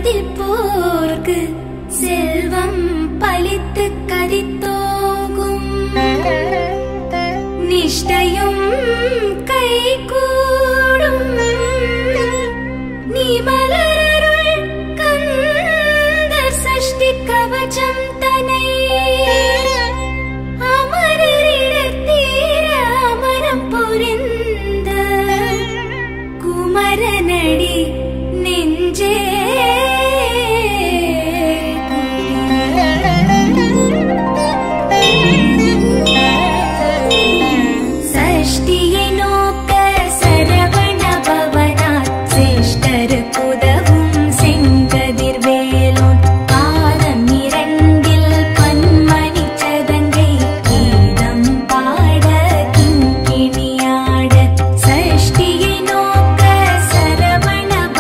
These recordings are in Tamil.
மதிப்போர்க்கு செல்வம் பலித்து கதித்தோகும் நிஷ்டையும் கைகூடும் நீ மலரருள் கந்தர் சஷ்டி கவச்சம் தனை அமரரிடத்தீர அமரம் புரிந்த குமரனடி நெஞ்சே சஷ்டியை நோக்க சரவண பவனாத் சிஷ்டரு புதவும் செங்கதிர்வேலோன் பாதம் இரண்டில் பன்மணி சதங்கை கீதம் பாட கிங்கிணியாட சஷ்டியை நோக்க சரவண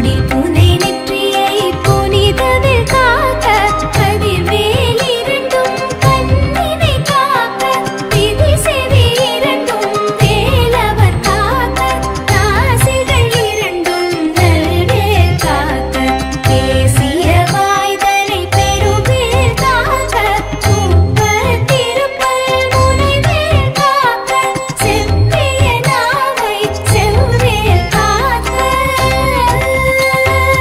காக்க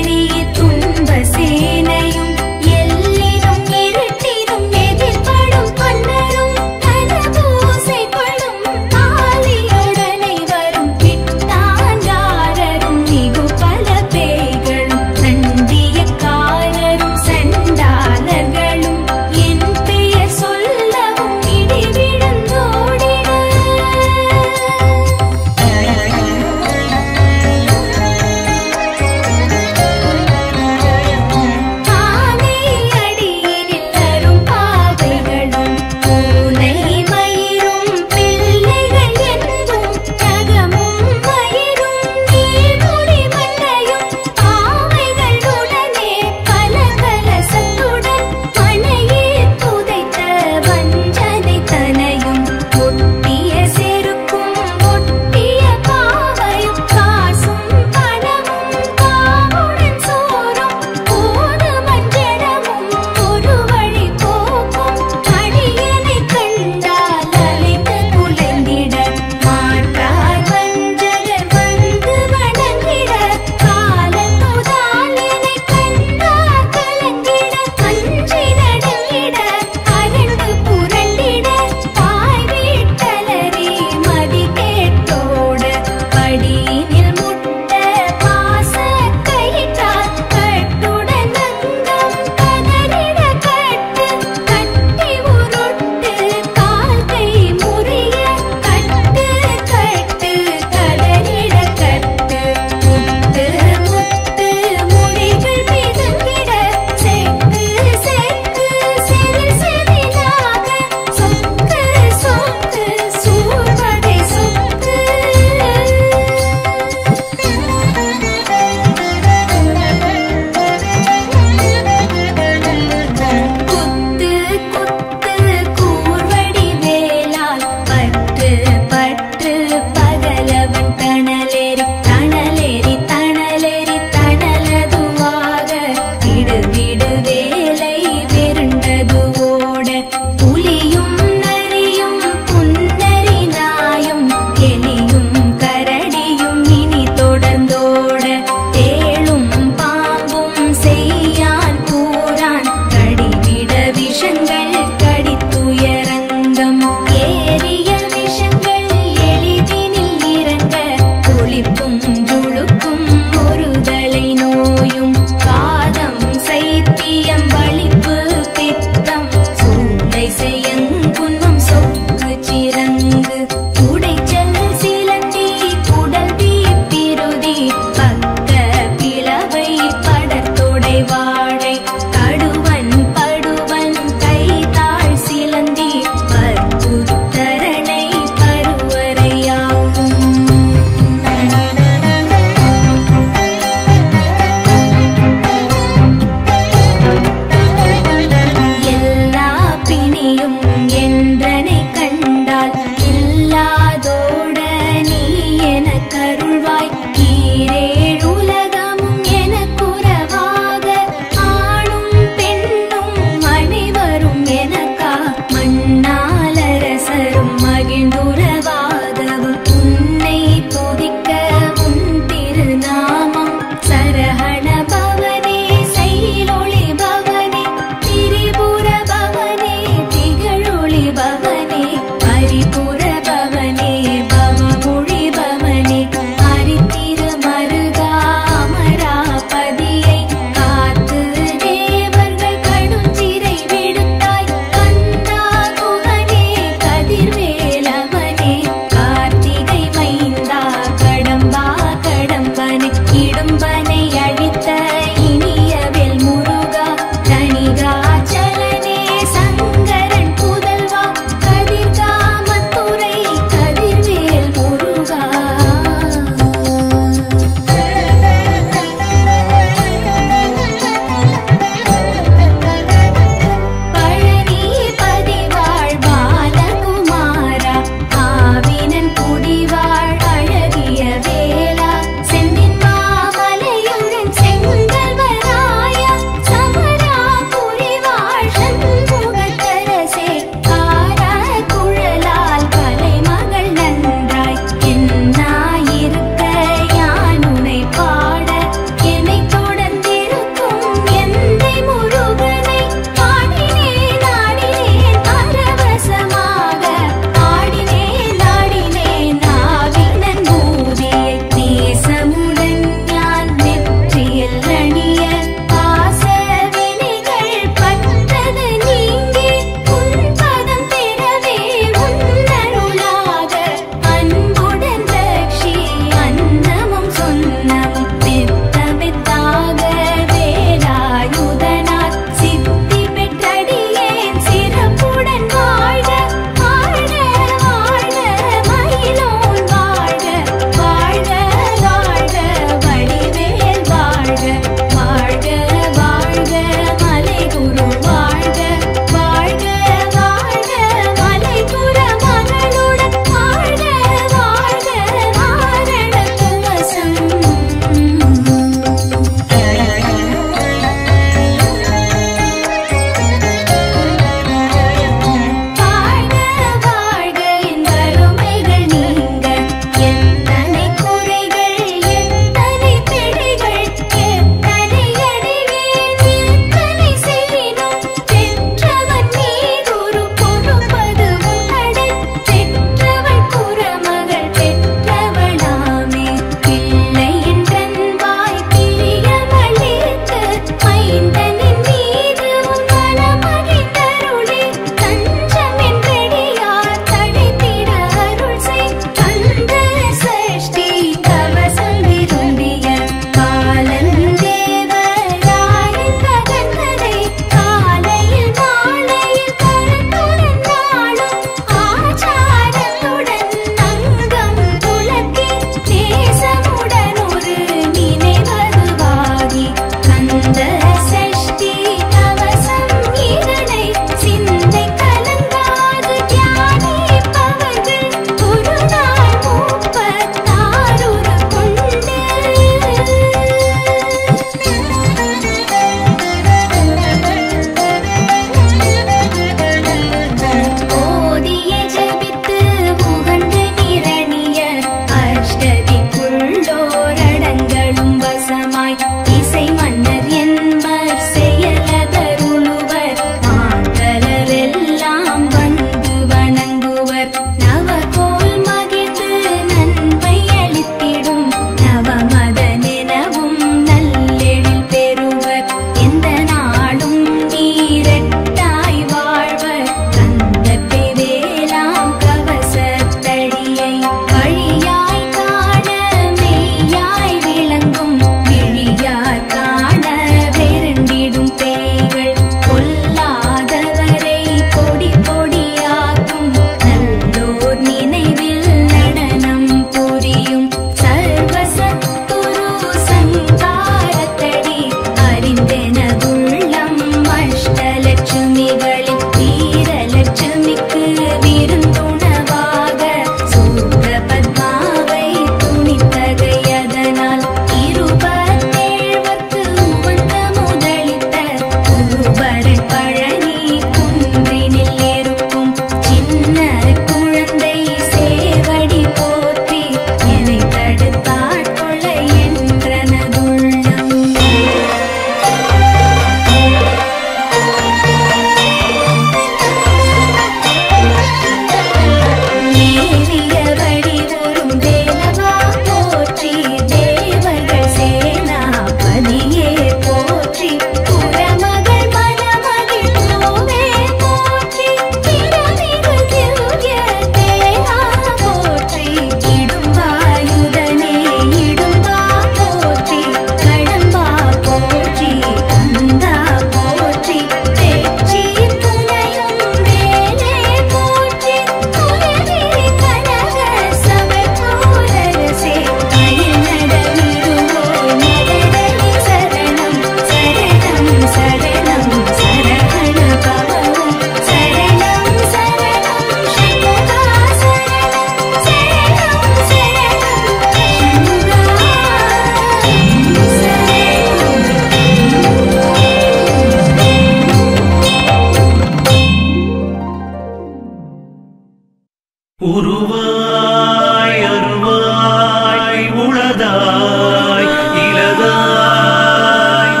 இளதாய் இளதாய்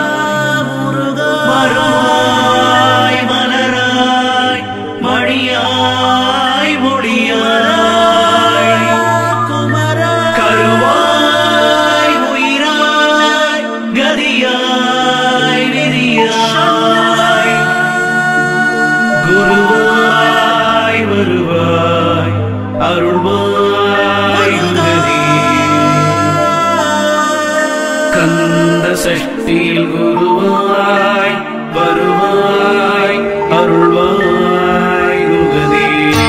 மறுவாய் மலராய் மணியாய் முடியாய் கருவாய் உயிராய் கதியாய் விதியாய் குருவாய் வருவாய் அருள்வாய் கதி கந்த சஷ்டியில் குருவாய் வருவாய் அருள்வாய் உகதே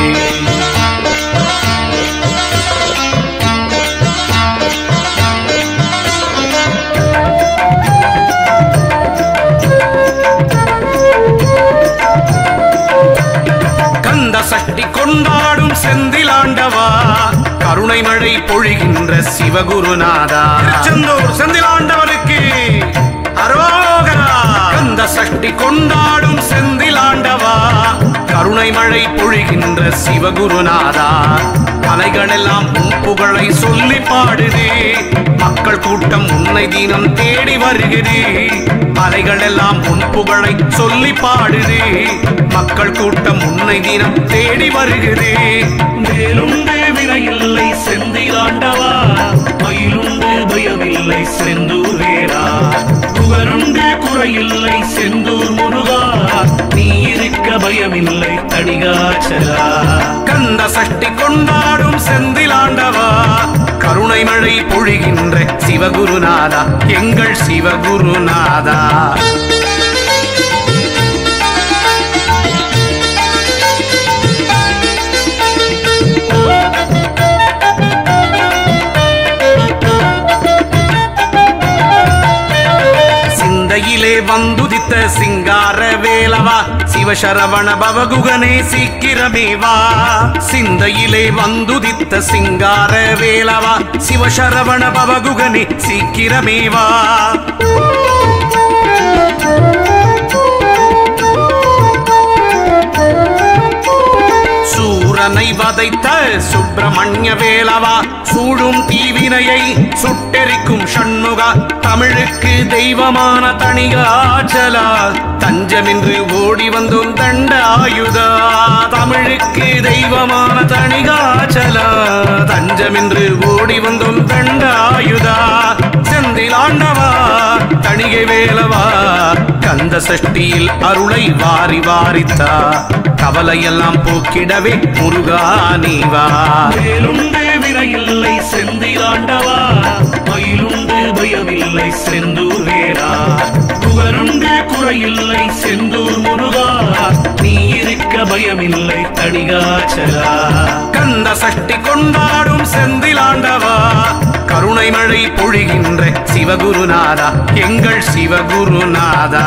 கந்த சஷ்டி கொண்டாடும் செந்திலாண்டவா கருணை மழை பொழிகின்ற சிவகுருநாதா திருச்செந்தூர் செந்திலாண்டவனுக்கு அரோகரா கந்த சஷ்டி கொண்டாடும் செந்திலாண்டவா கருணை மழை பொழிகின்ற சிவகுருநாதா அலைகளெல்லாம் உன் புகழை சொல்லி பாடுதே மக்கள் கூட்டம் உன்னை தினம் தேடி வருகிறே அலைகள் எல்லாம் உன் புகழை சொல்லி பாடுதே மக்கள் கூட்டம் உன்னை தினம் தேடி வருகிறே வேலுண்டு வினையில்லை செந்திலாண்டவா மயிலுண்டு பயமில்லை செந்தூர் வேரா புகருண்டு குறையில்லை செந்தூர் முருகா நீ இருக்க பயமில்லை தடிகாச்சலா கந்த சஷ்டி கொண்டாடும் செந்திலாண்டவா கருணை மழை பொழிகின்ற சிவகுருநாதா எங்கள் சிவகுருநாதா சிந்தையிலே வந்துதித்த சிங்கார வேலவா சிவசரவண பவகுகனே சீக்கிரமே வா சிந்தையிலே வந்துதித்த சிங்கார வேலவா சிவசரவண பவகுகனே சீக்கிரமே வா சூரனை வதைத்த சுப்பிரமணிய வேலவா சூடும் தீவினையை சுட்டெரிக்கும் ஷண்முகா தமிழுக்கு தெய்வமான தணிகாச்சலா தஞ்சமின்றி ஓடி வந்தோம் தண்ட ஆயுதா தமிழுக்கு தெய்வமான தணிகாச்சலா தஞ்சமின்றி ஓடி வந்தோம் தண்ட ஆயுதா செந்திலாண்டவா தணிகை வேலவா கந்த சஷ்டியில் அருளை வாரி வாரித்தா கவலையெல்லாம் போக்கிடவே முருகா நீவா வேலுண்டு வினையில்லை செந்திலாண்டவா மயிலுண்டு பயமில்லை செந்தூர் வேரா புகருண்டு குறையில்லை செந்தூர் முருகா நீ இருக்க பயமில்லை தடிகாச்சலா கந்த சஷ்டி கொண்டாடும் செந்திலாண்டவா கருணை மழை பொழிகின்ற சிவகுருநாதா எங்கள் சிவகுருநாதா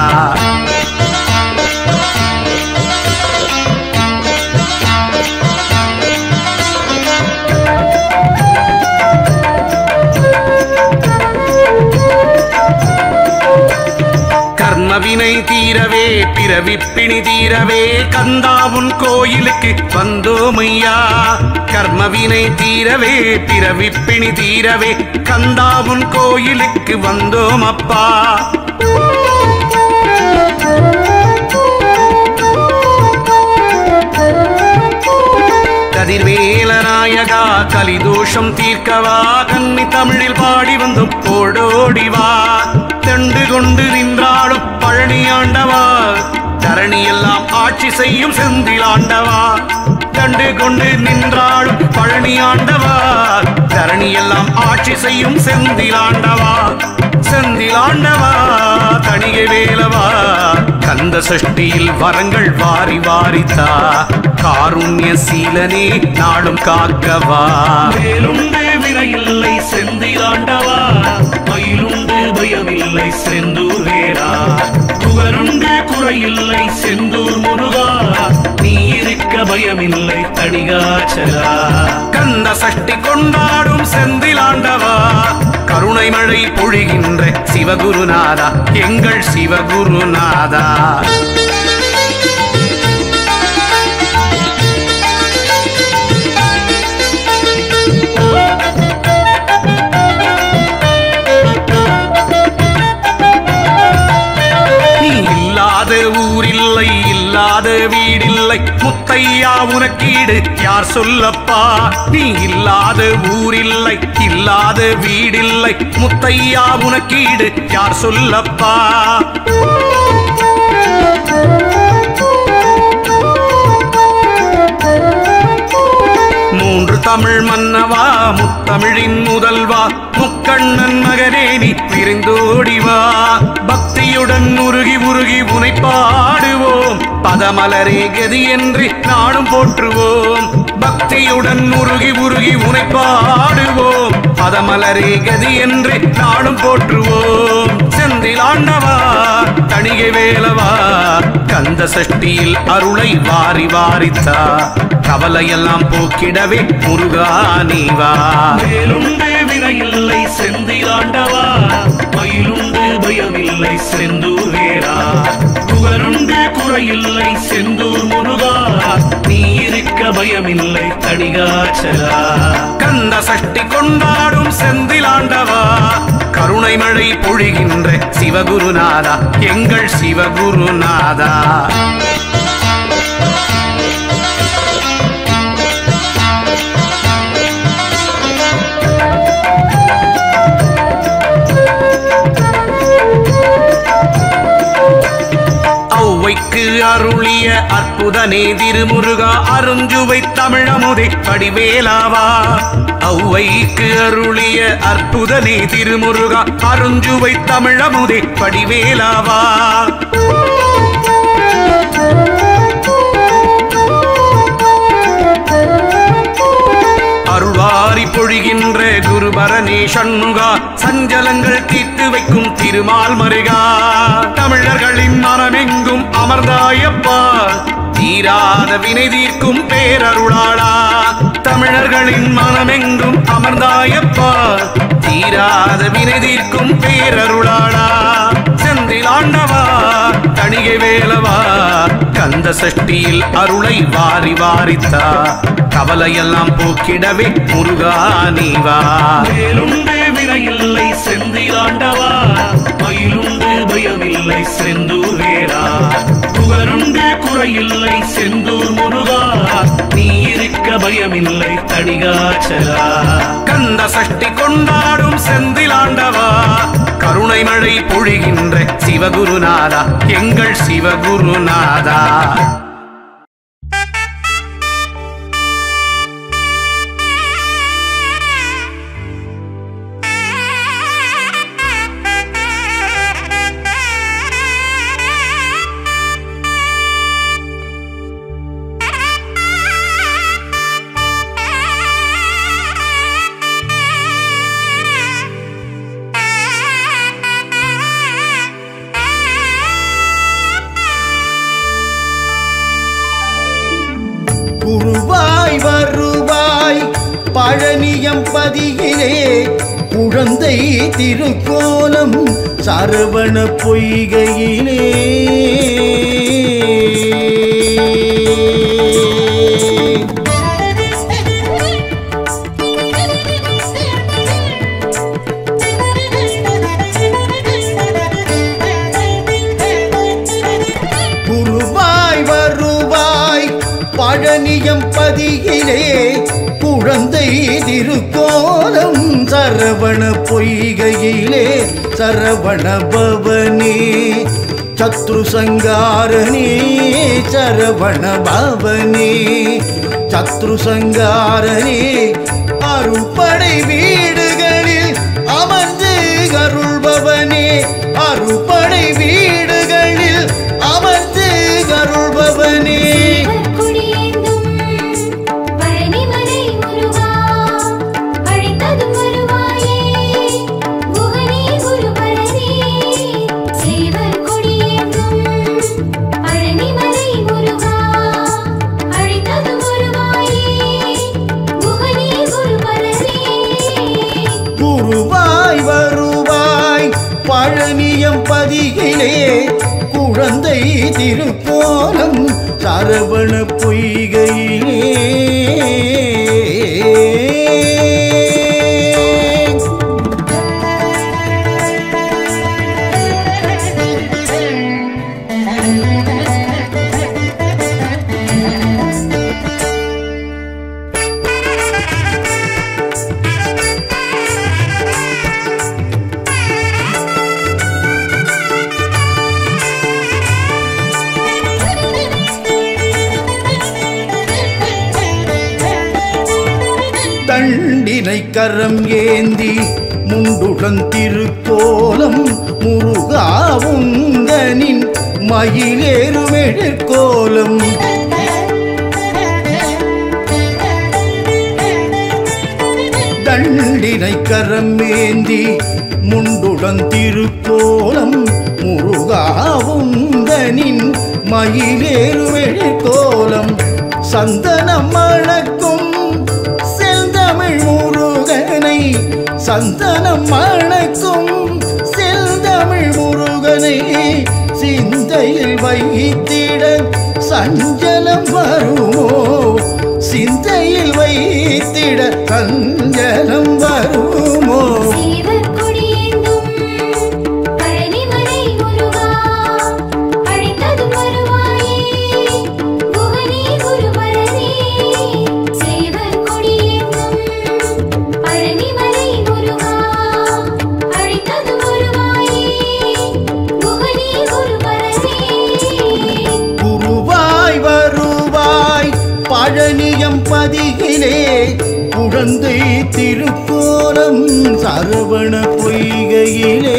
கர்மவினை தீரவே பிறவிப்பிணி தீரவே கந்தாவுன் கோயிலுக்கு வந்தோமையா கர்மவினை தீரவே பிறவிப்பிணி தீரவே கந்தாவுன் கோயிலுக்கு வந்தோம் அப்பா கதிர்வேலநாயகா கலிதோஷம் தீர்க்கவா கன்னி தமிழில் பாடி வந்தும் ஓடோடி வா தெண்டு கொண்டு நின்றாடும் பழனி ஆண்டவா தரணி எல்லாம் ஆட்சி செய்யும் செந்திலாண்டவா கண்டு கொண்டு நின்றாடும் பழனி ஆண்டவா தரணி எல்லாம் ஆட்சி செய்யும் செந்திலாண்டவா செந்திலாண்டவா தணிகை வேலவா கந்த சஷ்டியில் வரங்கள் வாரி வாரித்தா காருண்ய சீலனே நாடும் காக்கவா வேலுண்டு வினையில்லை செந்திலாண்டவா மயிலுண்டு பயமில்லை செந்தூர் வேரா புகருண்டு குறையில்லை செந்தூர் முருகா நீ இருக்க பயமில்லை தடிகாச்சலா கந்த சஷ்டி கொண்டாடும் செந்திலாண்டவா கருணை மழை பொழிகின்ற சிவகுருநாதா எங்கள் சிவகுருநாதா முத்தையா உனக்கீடு யார் சொல்லப்பா நீ இல்லாத ஊரில்லை இல்லாத வீடில்லை முத்தையா உனக்கீடு யார் சொல்லப்பா மூன்று தமிழ் மன்னவா முத்தமிழின் முதல்வா முக்கண்ணன் மகனே நீ விரிந்தோடி வா பக்தியுடன் உருகி உருகி உனை பாடுவோம் பதமலரே கதி என்று நாடும் போற்றுவோம் பக்தியுடன் உருகி உருகி உனை பாடுவோம் பதமலரே கதி என்று நாடும் போற்றுவோம் செந்திலாண்டவா தணிகை வேலவா கந்த சஷ்டியில் அருளை வாரி வாரித்தா கவலையெல்லாம் போக்கிடவே முருகா நீவா மேலுண்டு வினையில்லை செந்திலாண்டவா மயிலுண்டு பயமில்லை செந்தூர் வேரா புகழுண்டு குறையில்லை செந்தூர் முருகா நீ இருக்க பயமில்லை தடிகாச்சலா கந்த சஷ்டி கொண்டாடும் செந்திலாண்டவா கருணை மழை பொழிகின்ற சிவகுருநாதா எங்கள் சிவகுருநாதா ஔவைக்கு அருளிய அற்புதனே திருமுருகா அருஞ்சுவை தமிழமுதை படிவேலாவா ஔவைக்கு அருளிய அற்புதனே திருமுருகா அருஞ்சுவை தமிழமுதை படிவேலாவா அருள்வாரி பொழிகின்ற குருபரனே சண்முகா சஞ்சலங்கள் தீர்த்து வைக்கும் திருமால் மருகா தமிழர்களின் மனமெங்கும் அமர்ந்தாயப்பா தீராத வினை தீர்க்கும் பேரருளாளா தமிழர்களின் மனமெங்கும் அமர்ந்தாயப்பா தீராத வினை தீர்க்கும் பேரருளாளா செந்திலாண்டவா தணிகை வேலவா கந்த சஷ்டியில் அருளை வாரி வாரித்தா கவலையெல்லாம் போக்கிடவே முருகா நீவா மேலுண்டு வினையில்லை செந்திலாண்டவா மயிலுண்டு பயமில்லை செந்தூர் வேரா புகழுண்டு குறையில்லை செந்தூர் முருகா நீ இருக்க பயமில்லை தடிகாச்சலா கந்த சஷ்டி கொண்டாடும் செந்திலாண்டவா கருணை மழை பொழிகின்ற சிவகுருநாதா எங்கள் சிவகுருநாதா குருவாய் வருவாய் பழனியம் பதியிலே குழந்தை திருக்கோலம் சரவண பொய்கையிலே குருவாய் வருவாய் பழனியம் பதியிலே குழந்தை திருக்கோலம் சரவண பொய்கையிலே சரவண பவனே சத்ரு சங்காரனே சரவண பவனே சத்ரு சங்காரனே அருப்படை வீடுகளில் அமர்ந்து அருள்பவனே அருப்படை வீடுகளில் அமர்ந்து அருள்பவனே குடியேந்தும் பழனிமலை முருகா அழைத்ததும் வருவாயே குகனே குருபரனே சேவர் குடியேந்தும் பழனிமலை முருகா அழைத்ததும் வருவாயே குகனே குருபரனே குருவாய் வருவாய் பழனியம் பதிகிலே குழந்தை திருக்கோலம் சரவண பொய்கையிலே தண்டினை கரம் ஏந்தி முண்டுடன் திருக்கோலம் முருகாவுங்கனின் மயிலேறுமெழிற்கோலம் தண்டினை கரம் ஏந்தி முண்டுடன் திருக்கோலம் முருகாவுங்கனின் மயிலேறுமெழிற்கோலம் சந்தனம் மணக்கும் செந்தமிழ் முருகனை சந்தனம் மணக்கும் செந்தமிழ் முருகனை சிந்தையில் வைத்திட சஞ்சலம் வருமோ சிந்தையில் வைத்திட சஞ்சலம் வருமோ சீவர் கொடியேந்தும் பழனிமலை முருகா அழைத்ததும் வருவாயே குகனே குருபரனே சீவர் கொடியேந்தும் பழனிமலை முருகா அழைத்ததும் வருவாயே குகனே குருபரனே குருவாய் வருவாய் பழனியம் பதிகிலே குழந்தை திருக்கோலம் சரவண பொய்கையிலே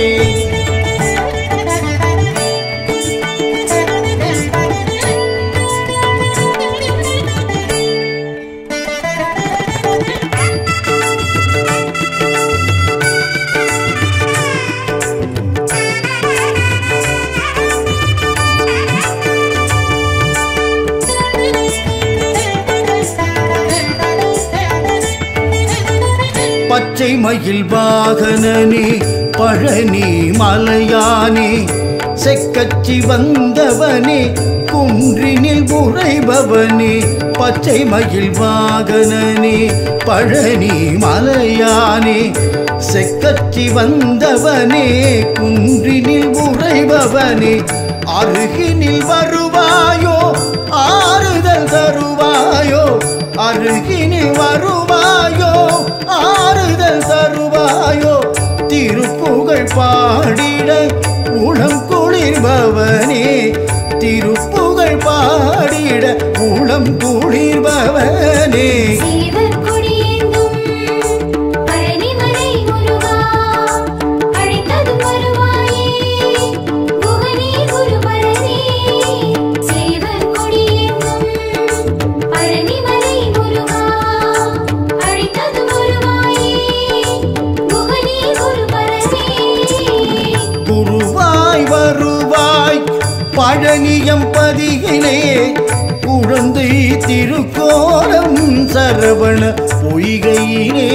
பச்சை மயில் வாகனனே பழனி மலையானே செக்கச்சி வந்தவனே குன்றினில் உறைபவனே பச்சை மயில் வாகனனே பழனி மலையானே செக்கச்சி வந்தவனே குன்றினில் உறைபவனே அருகினில் வருவாயோ ஆறுதல் தருவாயோ அருகினில் வருவாயோ ஆறுதல் தருவாயோ திருப்புகழ் பாடிட உளம் குளிர்பவனே திருப்புகழ் பாடிட உளம் குளிர்பவனே சீவர் கொடியேந்தும் பழனிமலை முருகா அழைத்ததும் வருவாயே குகனே குருபரனே சீவர் கொடியேந்தும் பழனிமலை முருகா அழைத்ததும் வருவாயே குகனே குருபரனே குருவாய் வருவாய் பழனியம் பதிகிலே குழந்தை திருக்கோலம் சரவண பொய்கையிலே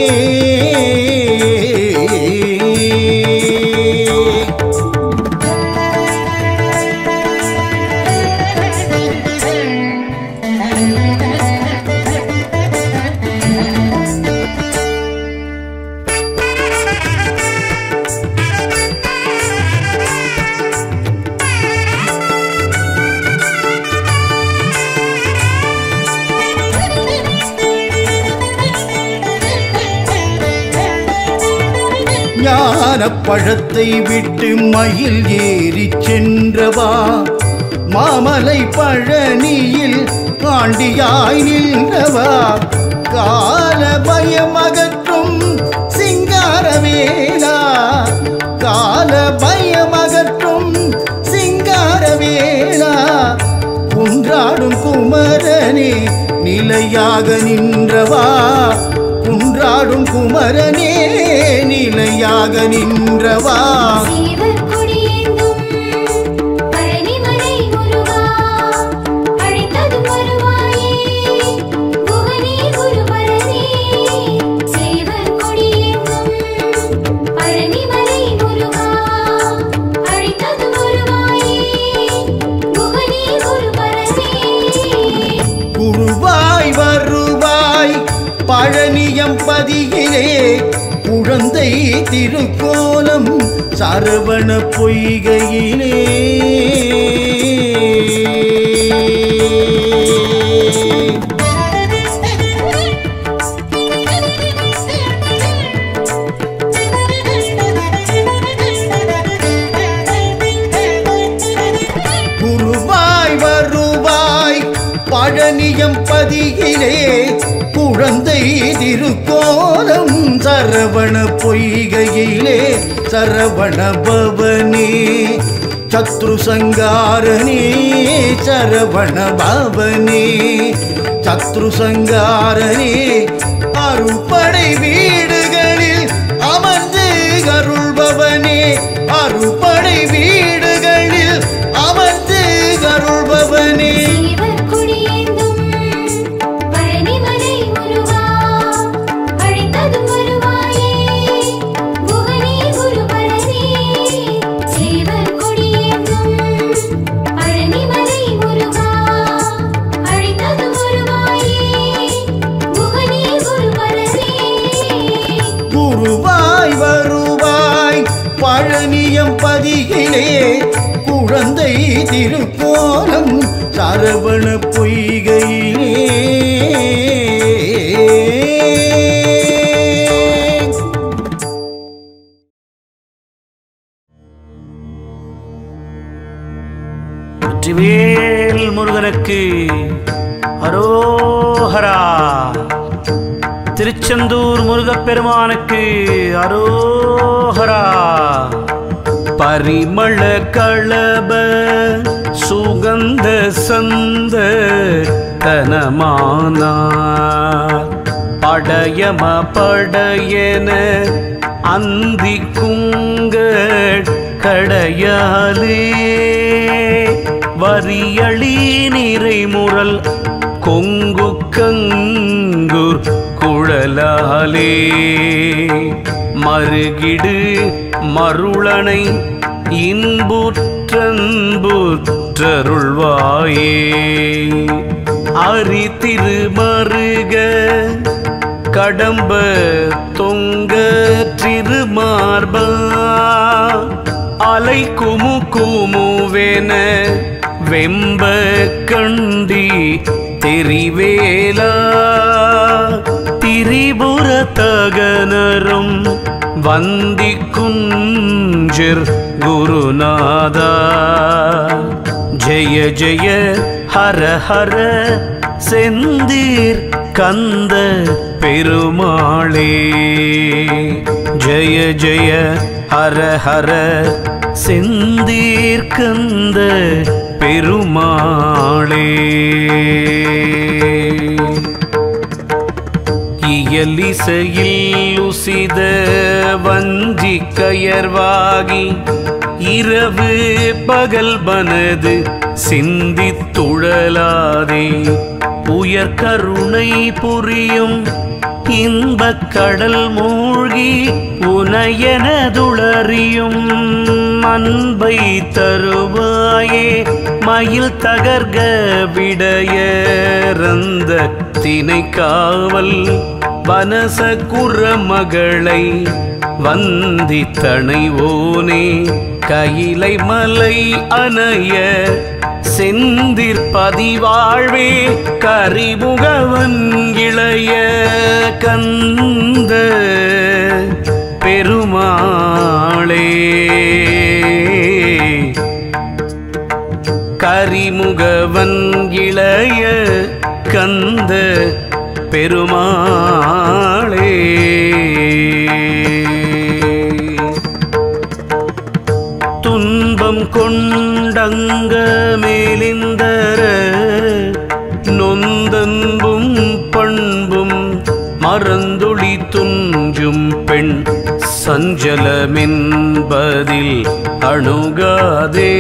ஞான பழத்தை விட்டு மயில் ஏறி சென்றவா மாமலை பழனியில் பாண்டியாய் நின்றவா கால பயமகற்றும் சிங்காரவேலா கால பயமகற்றும் சிங்காரவேலா குன்றாடும் குமரனே நிலையாக நின்றவா குன்றாடும் குமரனே நிலையாக நின்றவா சீவர் கொடியேந்தும் பழனிமலை முருகா அழைத்ததும் வருவாயே குகனே குருபரனே சீவர் கொடியேந்தும் பழனிமலை முருகா அழைத்ததும் வருவாயே குகனே குருபரனே குருவாய் வருவாய் பழனியம் பதியிலே குழந்தை திருக்கோலம் சரவண பொய்கையிலே குருவாய் வருவாய் பழனியம் பதியிலே குழந்தை திருக்கோலம் சரவண பொய்கையிலே சரவண பவனே சத்ரு சங்காரனே சரவண பவனே சத்ரு சங்காரனே அருப்படை வீடுகளில் அமர்ந்து அருள்பவனே அருப்படை வீடுகளில் அமர்ந்து அருள்பவனே சீவர் குடியேந்தும் பழனிமலை முருகா அழைத்ததும் வருவாயே குகனே குருபரனே சீவர் குடியேந்தும் பழனிமலை முருகா அழைத்ததும் வருவாயே குகனே குருபரனே குருவாய் வருவாய் பழனியம் பதிகிலே குழந்தை திருக்கோலம் சரவண பொய்கையிலே வெற்றிவேல் முருகனுக்கு அரோஹரா திருச்செந்தூர் முருகப்பெருமானுக்கு அரோஹரா பரிமள களப சுகந்த சந்த தனமானார் படையம படையன அந்தி குங்க கடையாலே வரியளி நிறைமுரல் கொங்கு கங்குர் குழலாலே மருகிடு மருளனை இன்புற்றன்புற்றருள்வாயே அரி திருமருக கடம்ப தொங்க திருமார்பா அலை குமு குமுவென வெம்ப கண்டி தெரிவேலா திரிபுர தகனரும் வந்தி குஞ்சிர் குருநாதா ஜெய ஜெய ஹர ஹர செந்தீர் கந்த பெருமாளே ஜெய ஜெய ஹர ஹர செந்தீர் கந்த பெருமாளே இயலிசையில் உசித வஞ்சி கயர்வாகி இரவு பகல் மனது சிந்தித்துழலாதே உயர் கருணை புரியும் இன்பக் கடல் மூழ்கி உனையனதுளறியும் அன்பை தருவாயே மயில் தகர்க விடையறந்த தினை காவல் வனச குரமகளை வந்தி தணைவோனே கையிலை மலை அணைய செந்திற் பதிவாழ்வே கரிமுகவன் இளைய கந்த பெருமாளே கரிமுகவன் இளைய கந்த பெருமாளே துன்பம் கொண்டங்க மேலிந்தர நொந்தன்பும் பண்பும் மறந்தொளி துஞ்சும் பெண் சஞ்சலமென்பதில் அணுகாதே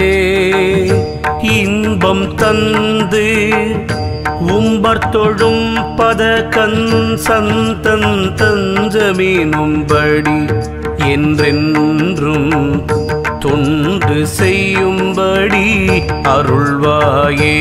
இன்பம் தந்து உம்பர் தொழும் பத கண் சந்தன் தஞ்சமீனும்படி என்றென்றும் தொண்டு செய்யும்படி அருள்வாயே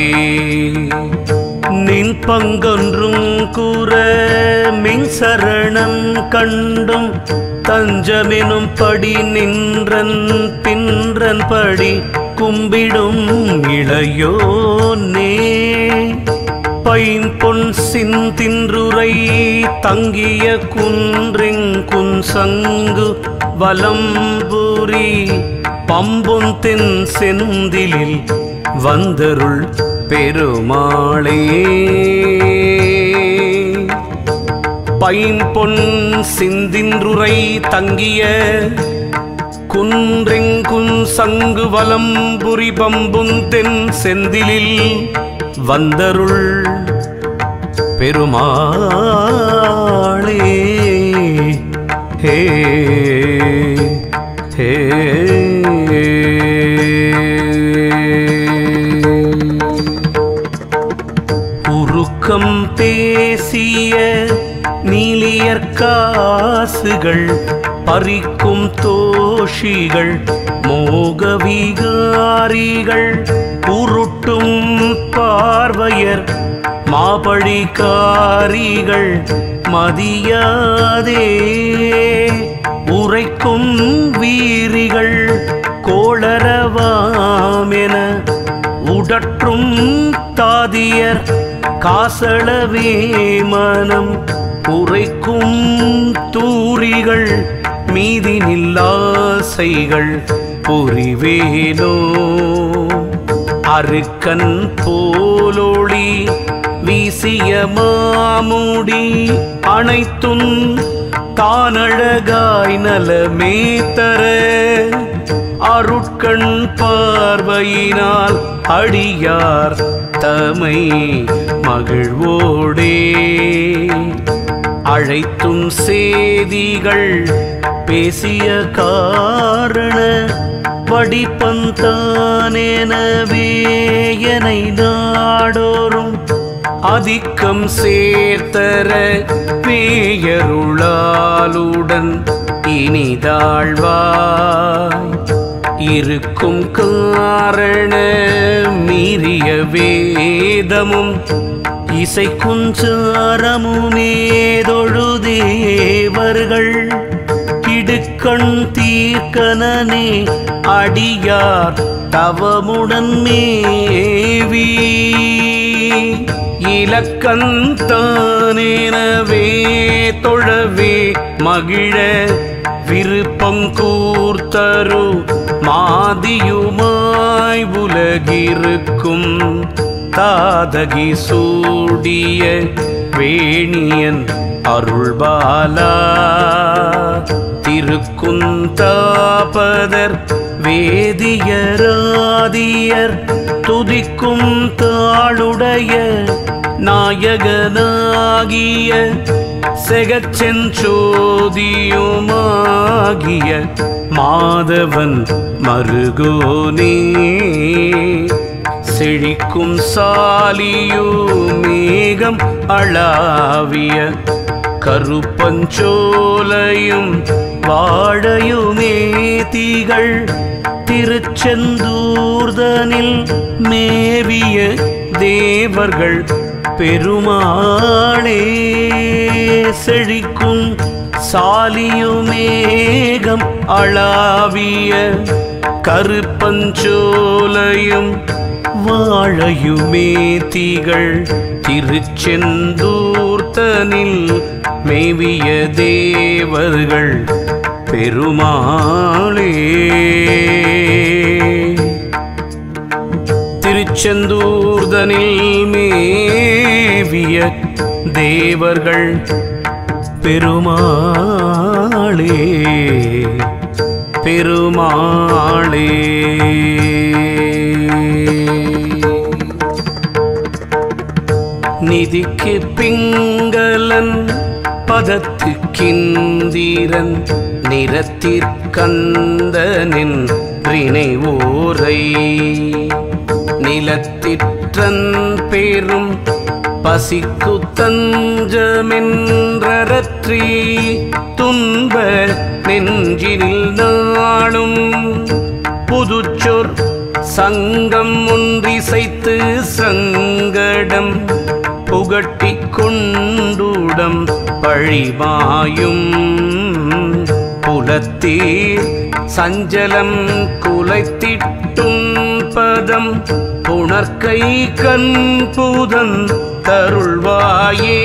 நின் பங்கொன்றும் கூற மின் சரணம் கண்டும் தஞ்சமெனும் படி நின்றன் பின்றன் படி கும்பிடும் இளையோனே பைம்பொன் சிந்தின்றுரை தங்கிய குன்றிங் குன்சங்கு வலம்புரி பம்பொன் தென் செந்திலில் வந்தருள் பெருமாளே பைம்பொன் சிந்தின்றுரை தங்கிய குன்றெங்குன் சங்கு வலம்புரி பம்பும் தென் செந்திலில் வந்தருள் பெருமாளே ஹே ஹே உருக்கம் பேசிய நீலியற்காசுகள் பறிக்கும் தோஷிகள் மோகவிகாரிகள் உருட்டும் பார்வையர் மாபழிகாரிகள் மதியாதே உரைக்கும் வீரிகள் கோளரவாமென உடற்றும் தாதியர் காசளவே மனம் உரைக்கும் தூரிகள் மீதி நில்லாசைகள் புரிவேனோ அருக்கன் போலொளி வீசிய மாமுடி அனைத்தும் தானழகாய் நலமே தர அருட்கண் பார்வையினால் அடியார் தமை மகிழ்வோடே அழைத்தும் சேதிகள் பேசிய காரண வடிப்பந்தானெனவே எனை நாடோறும் அதிக்கம் சேர்த்தர பேயருளாலுடன் இனிதாழ்வாய் இருக்கும் காரண மீறிய வேதமும் இசைக்குஞ்சாரமுமேதொழுதேவர்கள் இடுக்கண் தீர்க்கனனே அடியார் தவமுடன் மேவி இலக்கந்தானேனவே தொழவே மகிழ விருப்பம் கூர்த்தரு மாதியுமாய் உலகிருக்கும் தாதகி சூடிய வேணியன் அருள்பாலா திருக்குந்தாபதர் வேதியராதியர் துதிக்கும் தாளுடைய நாயகனாகிய செகச்செஞ்சோதியுமாகிய மாதவன் மருகோனே செழிக்கும் சாலியோ மேகம் அளாவிய கருப்பஞ்சோலையும் வாழையுமே தீகள் திருச்செந்தூர்தனில் மேவிய தேவர்கள் பெருமாளே செழிக்கும் சாலியுமேகம் அளாவிய கருப்பஞ்சோலையும் வாழையுமே தீகள் திருச்செந்தூர்த்தனில் மேவிய தேவர்கள் பெருமாளே திருச்செந்தூர்தனில் மேவிய தேவர்கள் பெருமாளே பெருமாளே நிதிக்கு பிங்களன் பதத்துக்கிந்திரன் நிறத்திற்கந்தனின் ஓரை நிலத்திற்றன் பெரும் பசிக்கு தஞ்சமென்றரற்றி துன்ப நெஞ்சினில் நாளும் புதுச்சொற் சங்கம் ஒன்றிசைத்து சங்கடம் புகட்டிக் கொண்டுடம் பழிமாயும் புலத்தீர் சஞ்சலம் குலைத்திட்டும் பதம் புணர்க்கை கண் பூதன் தருள்வாயே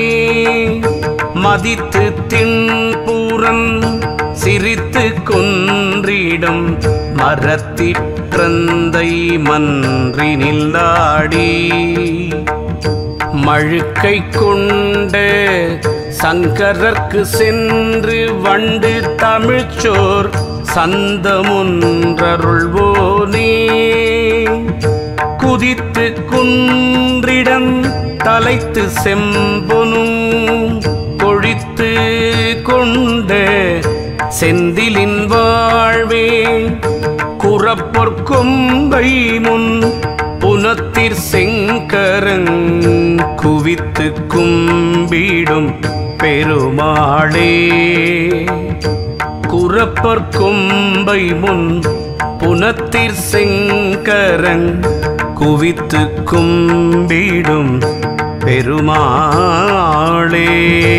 மதித்து தின்பூரன் சிரித்து கொன்றிடும் மரத்திற்றந்தை மன்றினில் நாடி மழுக்கை கொண்ட சங்கரர்க்கு சென்று வண்டு தமிழ்ச்சோர் சந்தமுன்றருள்வோனே குதித்து குன்றிடம் தலைத்து செம்பொனும் கொழித்து கொண்ட செந்திலின் வாழ்வே குறப்பொற்கொம்பை முன் புனத்திற் செங்கரங் குவித்து கும்பிடும் பெருமாளே குறப்பற் கொம்பை முன் புனத்திற் செங்கரங் குவித்து கும்பிடும் பெருமாளே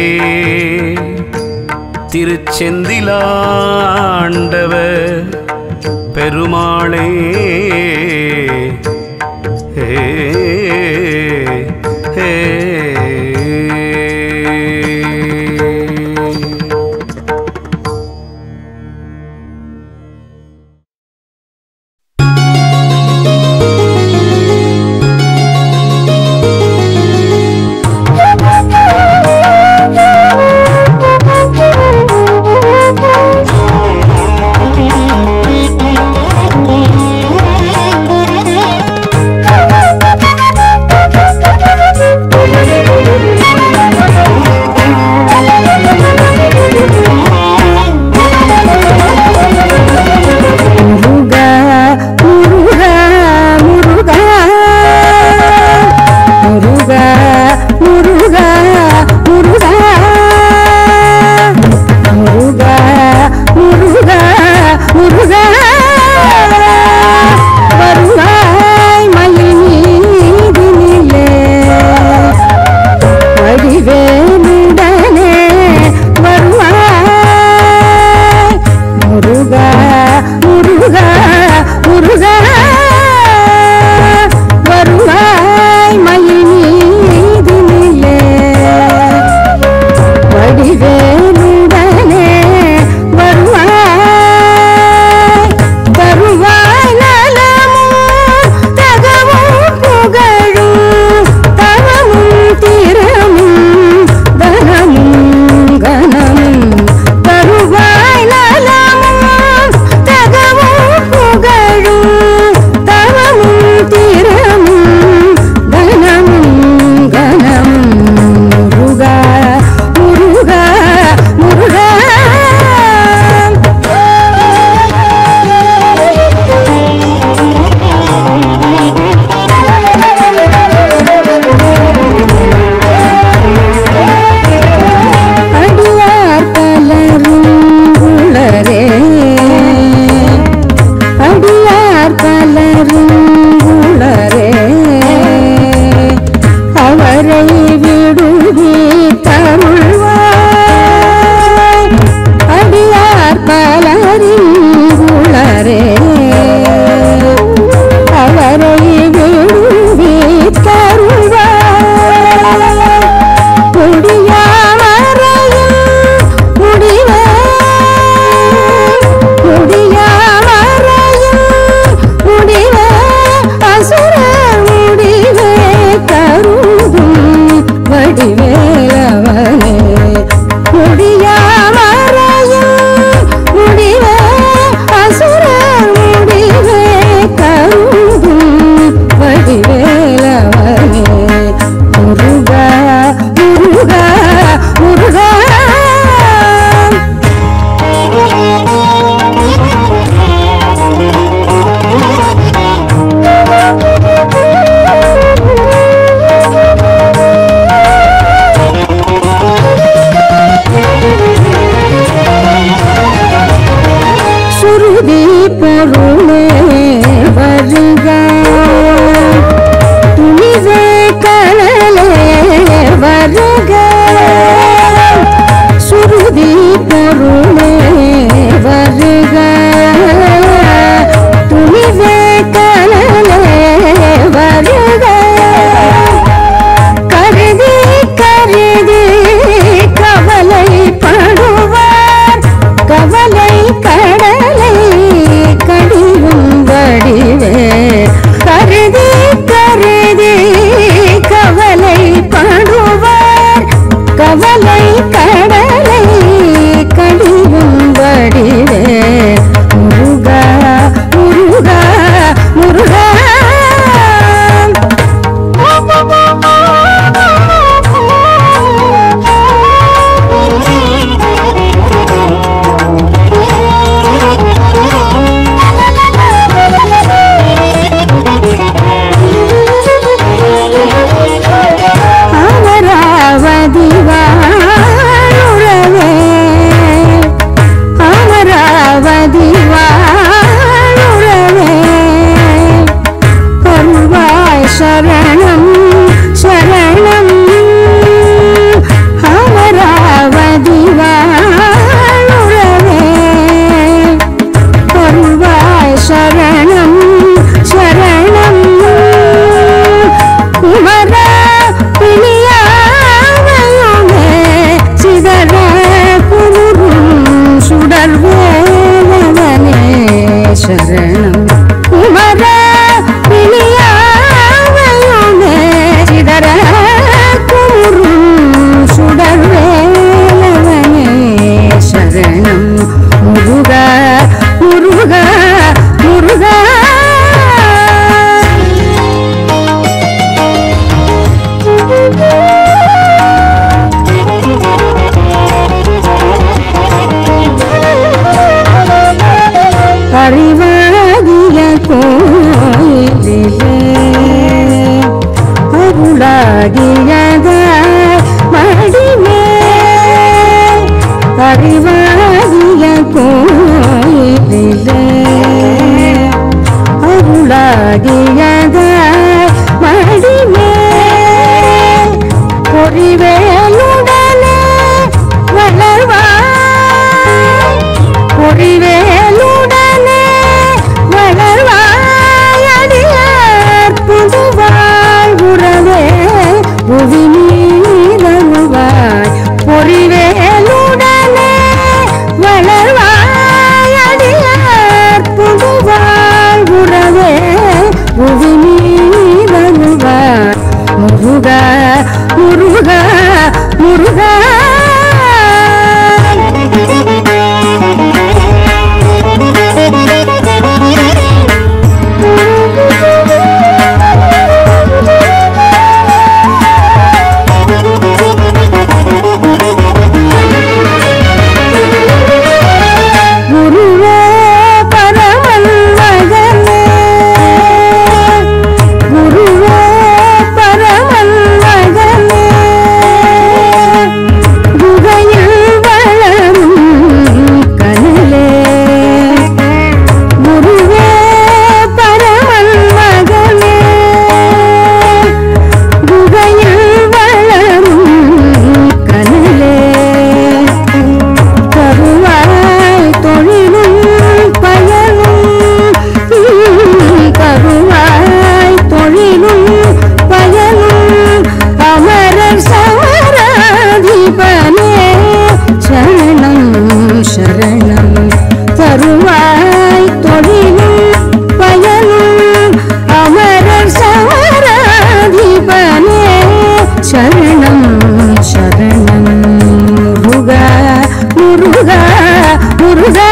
திருச்செந்திலாண்டவர் பெருமாளே ஹே ஹே முருகா முருகா முருகா முருகா முருகா முருகா முருகா முருகா முருகா வருவாய் மயில் மீதினிலே வடிவேலுடனே வருவாய் முருகா முருகா முருகா வருவாய் மயில் மீதினிலே வடிவேலுடனே வருவாய் தருவாய் நலமும் தகவும் புகழும் தவமும் திறமும் தனமும் கனமும் தருவாய் நலமும் தகவும் புகழும் தவமும் திறமும் தனமும் கனமும் முருகா முருகா முருகா அடியார் பலரும் உளரே அடியார் பலரும் உளரே அவரை விடுவி தருள்வாய் அடியார் பலரின் உளரே அவரை விடுவி தருள்வாய் முடியாமறையும் முடிவே முடியாமறையும் முடிவே அசுர முடிவே கருதும் வடிவேலவனே முடியாமறையும் முடிவே அசுர முடிவே கருதும் வடிவேலவனே முருகா முருகா முருகா சுருதி பொருளே வருக துணிவே கனலே வருக சுருதி பொருளே வருக துணிவே கனலே வருக கருதி கருதி கவலைப்படுவார் கவலை கடலை கடியும் சரணம் குமர பிணியாவையோனே சிதற குமுறும் சுடர்வேலவனே சரணம் முருக முருக முருகா அறிவாகிய கோயிலே அருளாகியத மடிமே அறிவாகிய கோயிலே அருளாகியத மடிமே பொறிவேலுடனே வளர்வாய் பொறிவேலுடனே வளர்வாயடியார் புதுவாய் உறவே புவி நீதருவாய் பொறிவேலுடனே வளர்வாயடியார் புதுவாய் உறவே புவி நீதருவாய் முருகா முருகா முருகா குருவே பரமன் மகனே குருவே பரமன் மகனே குகையில் வளரும் கனலே குருவே பரமன் மகனே குகையில் வளரும் கனலே கருவாய் தொழிலும் பயனும் கருவாய் தொழிலும் பயனும் அமரர் சமராதிபனே சரணம் சரணம் தருவாய் தொழிலும் பயனும் அமரர் சமராதிபனே சரணம் சரணம் முருகா முருகா முருகா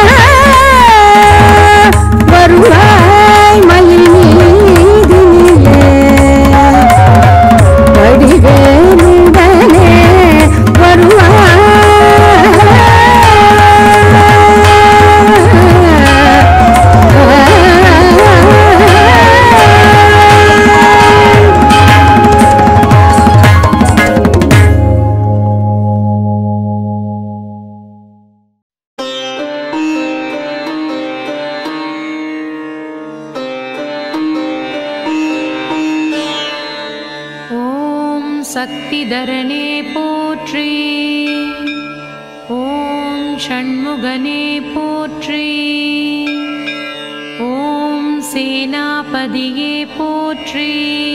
வருவாய் மயில் மீதினிலே வடிவேலுடனே வருவாய் ஓம் சக்திதரனே போற்றி ஓம் ஷண்முகனே போற்றி ஓம் சேனாபதியே போற்றி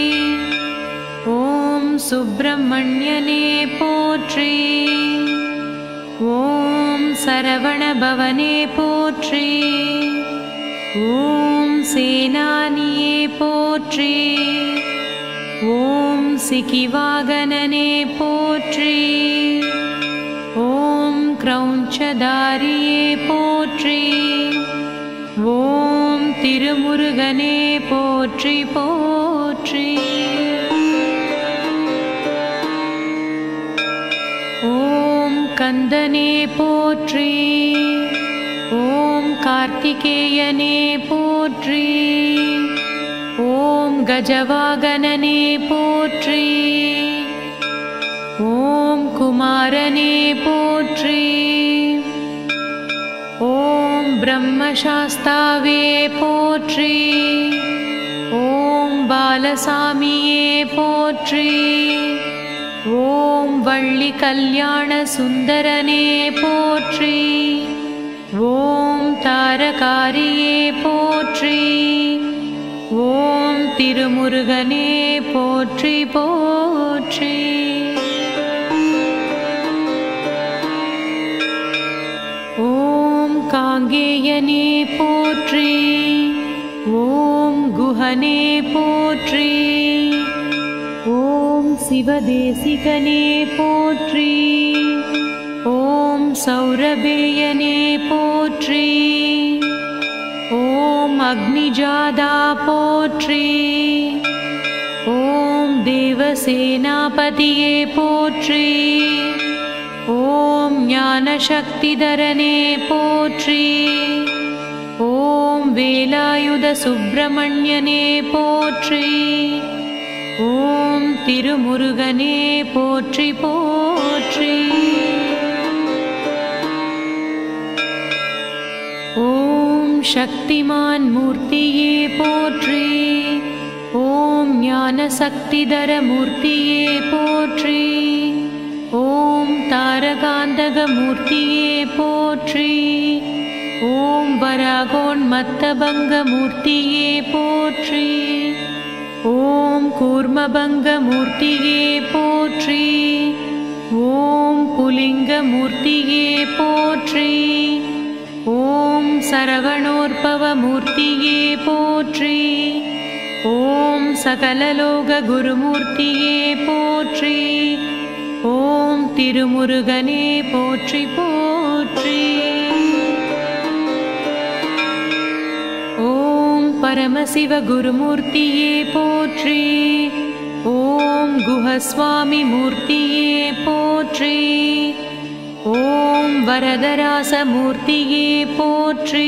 ஓம் சுப்பிரமணியனே போற்றி ஓம் சரவணபவனே போற்றி ஓம் சேனானியே போற்றி ஓம் சிகிவாகனனே போற்றி ஓம் கிரௌஞ்சதாரியே போற்றி ஓம் திருமுருகனே போற்றி போற்றி ஓம் கந்தனே போற்றி ஓம் கார்த்திகேயனே போற்றி ஓம் கஜவாகனனே போற்றி ஓம் குமாரனே போற்றி ஓம் பிரம்மசாஸ்தாவே போற்றி ஓம் பாலசாமியே போற்றி ஓம் வள்ளி கல்யாண சுந்தரனே போற்றி ஓம் தாரகாரியே போற்றி ஓம் திருமுருகனே போற்றி போற்றி ஓம் காங்கேயனே போற்றி ஓம் குஹனே போற்றி ஓம் சிவதேசிகனே போற்றி ஓம் சௌரபேயனே போற்றி ஓம் அக்னிஜாதா போற்றி ஓம் தேவசேனாபதியே போற்றி ஓம் ஞானசக்திதரனே போற்றி ஓம் வேலாயுத சுப்பிரமணியனே போற்றி ஓம் திருமுருகனே போற்றி போற்றி ஓம் சக்திமான் மூர்த்தியே போற்றி ஓம் ஞானசக்திதர மூர்த்தியே போற்றி ஓம் தாரகாந்தக மூர்த்தியே போற்றி ஓம் வராகோன் மத்தபங்க மூர்த்தியே போற்றி ஓம் கூர்மபங்க மூர்த்தியே போற்றி ஓம் புலிங்க மூர்த்தியே போற்றி ஓம் சரவணோற்பவ மூர்த்தியே போற்றி ஓம் சகலலோக குருமூர்த்தியே போற்றி ஓம் திருமுருகனே போற்றி போற்றி ஓம் பரமசிவ குருமூர்த்தியே போற்றி ஓம் குஹஸ்வாமி மூர்த்தியே போற்றி ஓம் வரதராச மூர்த்தியே போற்றி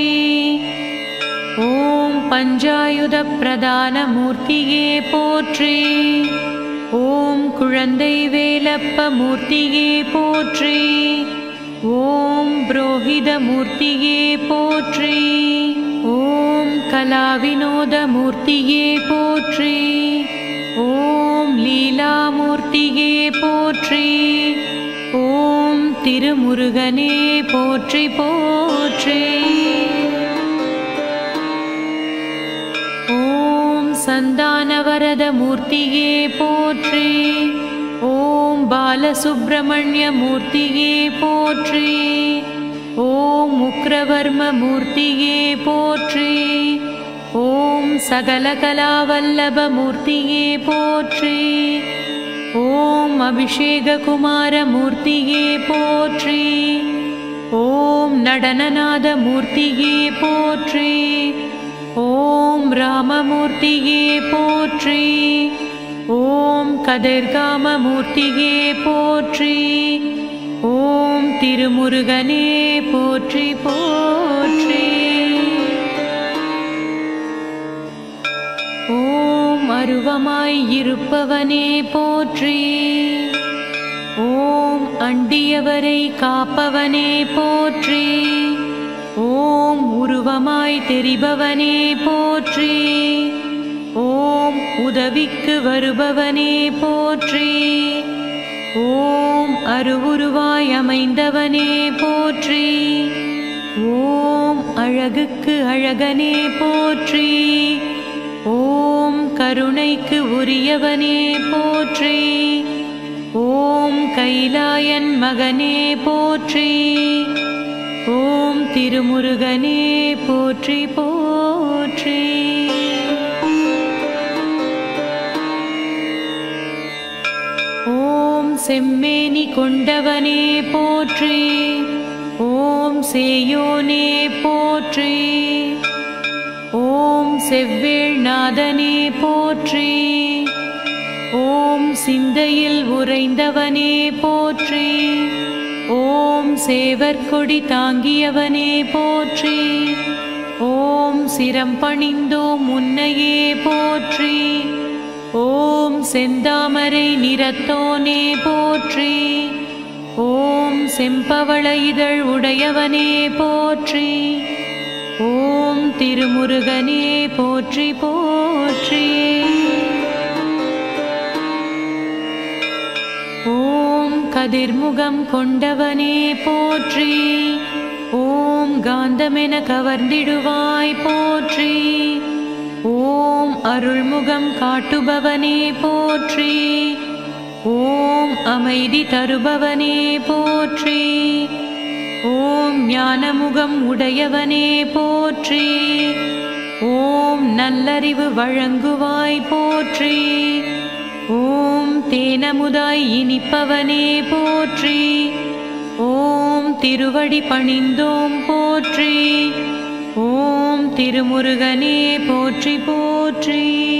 ஓம் பஞ்சாயுத பிரதான மூர்த்தியே போற்றி ஓம் குழந்தை வேலப்ப மூர்த்தியே போற்றி ஓம் புரோஹித மூர்த்தியே போற்றி ஓம் கலாவினோத மூர்த்தியே போற்றி ஓம் லீலாமூர்த்தியே போற்றி ஓம் திருமுருகனே போற்றி போற்றி ஓம் சந்தானவரத மூர்த்தியே போற்றி ஓம் பாலசுப்பிரமணிய மூர்த்தியே போற்றி ஓம் உக்ரவர்ம மூர்த்தியே போற்றி ஓம் சகலகலாவல்லப மூர்த்தியே போற்றி ஓம் அபிஷேககுமார மூர்த்தியே போற்றி ஓம் நடனநாத மூர்த்தியே போற்றி ஓம் ராமமூர்த்தியே போற்றி ஓம் கதிர்காம மூர்த்தியே போற்றி ஓம் திருமுருகனே போற்றி போற்றி ஓம் அருவமாய் இருப்பவனே போற்றி ஓம் அண்டியவரை காப்பவனே போற்றி ஓம் உருவமாய் தெரிபவனே போற்றி ஓம் உதவிக்கு வருபவனே போற்றி ஓம் அருவுருவாய் அமைந்தவனே போற்றி ஓம் அழகுக்கு அழகனே போற்றி ஓம் கருணைக்கு உரியவனே போற்றி ஓம் கைலாயன் மகனே போற்றி ஓம் திருமுருகனே போற்றி போற்றி ஓம் செம்மேனி கொண்டவனே போற்றி ஓம் சேயோனே போற்றி ஓம் செவ்வேள்நாதனே போற்றி ஓம் சிந்தையில் உறைந்தவனே போற்றி ஓம் சேவற்கொடி தாங்கியவனே போற்றி ஓம் சிரம் பணிந்தோம் முன்னையே போற்றி ஓம் செந்தாமரை நிறத்தோனே போற்றி ஓம் செம்பவள இதழ் உடையவனே போற்றி ஓம் திருமுருகனே போற்றி போற்றி ஓம் கதிர்முகம் கொண்டவனே போற்றி ஓம் காந்தமென கவர்ந்திடுவாய் போற்றி ஓம் அருள்முகம் காட்டுபவனே போற்றி ஓம் அமைதி தருபவனே போற்றி ஓம் ஞானமுகம் உடையவனே போற்றி ஓம் நல்லறிவு வழங்குவாய் போற்றி ஓம் தேனமுதாய் இனிப்பவனே போற்றி ஓம் திருவடி பணிந்தோம் போற்றி ஓம் திருமுருகனே போற்றி போற்றி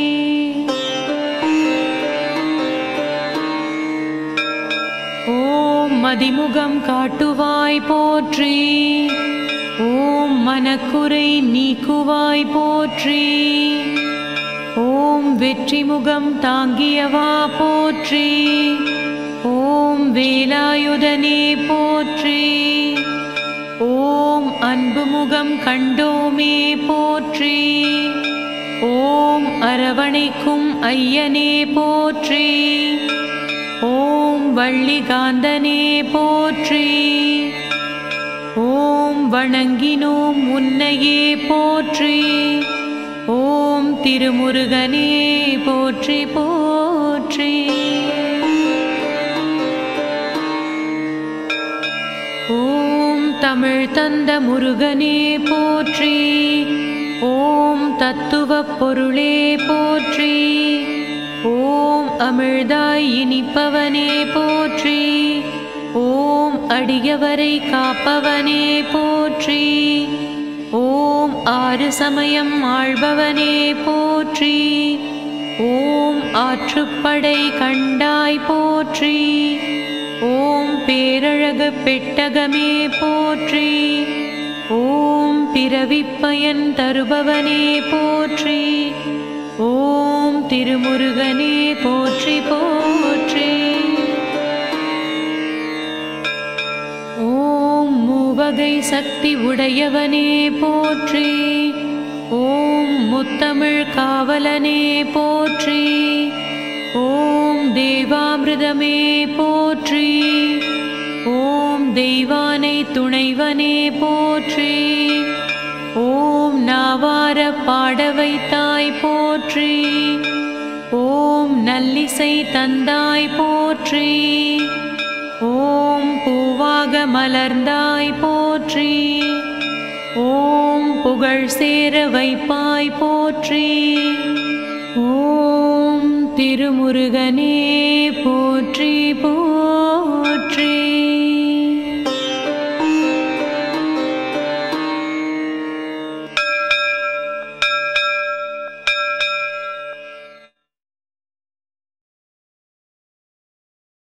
ஓம் மதிமுகம் காட்டுவாய் போற்றி ஓம் மனக்குறை நீக்குவாய் போற்றி ஓம் வெற்றி முகம் தாங்கியவா போற்றி ஓம் வேலாயுதனே போற்றி ஓம் அன்பு முகம் கண்டோமே போற்றி ஓம் அரவணைக்கும் ஐயனே போற்றி ஓம் வள்ளிகாந்தனே போற்றி ஓம் வணங்கினோம் உன்னையே போற்றி ஓம் திருமுருகனே போற்றி போற்றி ஓம் தமிழ் தந்த முருகனே போற்றி ஓம் தத்துவப் பொருளே போற்றி ஓம் அமிழ்தாய் இனிப்பவனே போற்றி ஓம் அடியவரை காப்பவனே போற்றி ஓம் ஆறு சமயம் ஆள்பவனே போற்றி ஓம் ஆற்றுப்படை கண்டாய் போற்றி ஓம் பேரழகு பெட்டகமே போற்றி ஓம் பிறவிப்பயன் தருபவனே போற்றி ஓம் திருமுருகனே போற்றி போற்றி ஓம் மூவகை சக்தி உடையவனே போற்றி ஓம் முத்தமிழ் காவலனே போற்றி ஓம் தேவாமிர்தமே போற்றி ஓம் தெய்வானை துணைவனே போற்றி ஓம் நாவார பாட வைத்தாய் போற்றி ஓம் நல்லிசை தந்தாய் போற்றி ஓம் பூவாக மலர்ந்தாய் போற்றி ஓம் புகழ் சேர வைப்பாய் போற்றி ஓம் திருமுருகனே போற்றி போற்றி